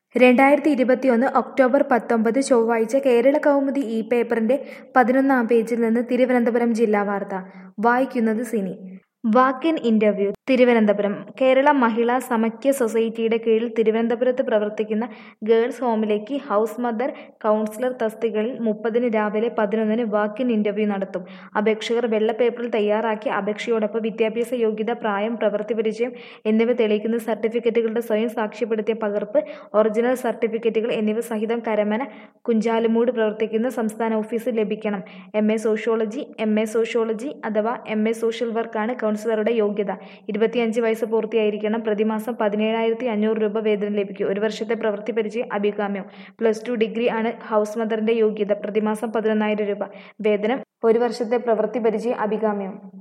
രണ്ടായിരത്തി ഇരുപത്തിയൊന്ന് ഒക്ടോബർ പത്തൊമ്പത് ചൊവ്വാഴ്ച കേരള കൗമുദി ഈ പേപ്പറിന്റെ പതിനൊന്നാം പേജിൽ നിന്ന് തിരുവനന്തപുരം ജില്ലാ വാർത്ത വായിക്കുന്നത് Sini walk in interview Thiruvananthapuram Kerala Mahila Samakhya സൊസൈറ്റിയുടെ കീഴിൽ തിരുവനന്തപുരത്ത് പ്രവർത്തിക്കുന്ന ഗേൾസ് ഹോമിലേക്ക് ഹൗസ് മദർ കൗൺസിലർ തസ്തികകളിൽ മുപ്പതിന് രാവിലെ പതിനൊന്നിന് വാക്ക് ഇൻ ഇന്റർവ്യൂ നടത്തും അപേക്ഷകർ വെള്ള പേപ്പറിൽ തയ്യാറാക്കിയ അപേക്ഷയോടൊപ്പം വിദ്യാഭ്യാസ യോഗ്യത പ്രായം പ്രവൃത്തി പരിചയം എന്നിവ തെളിയിക്കുന്ന സർട്ടിഫിക്കറ്റുകളുടെ സ്വയം സാക്ഷ്യപ്പെടുത്തിയ പകർപ്പ് ഒറിജിനൽ സർട്ടിഫിക്കറ്റുകൾ എന്നിവ സഹിതം കരമന കുഞ്ചാലുമൂട് പ്രവർത്തിക്കുന്ന സംസ്ഥാന ഓഫീസിൽ ലഭിക്കണം M A sociology M A sociology അഥവാ എം എ സോഷ്യൽ വർക്കാണ് കൗൺസിലറുടെ യോഗ്യത ഇരുപത്തിയഞ്ച് വയസ്സ് പൂർത്തിയായിരിക്കണം പ്രതിമാസം പതിനേഴായിരത്തി അഞ്ഞൂറ് രൂപ വേതനം ലഭിക്കും ഒരു വർഷത്തെ പ്രവൃത്തി പരിചയം അഭികാമ്യം പ്ലസ് ടു ഡിഗ്രി ആണ് ഹൗസ് മദറിന്റെ യോഗ്യത പ്രതിമാസം പതിനൊന്നായിരം രൂപ വേതനം ഒരു വർഷത്തെ പ്രവൃത്തി പരിചയം അഭികാമ്യം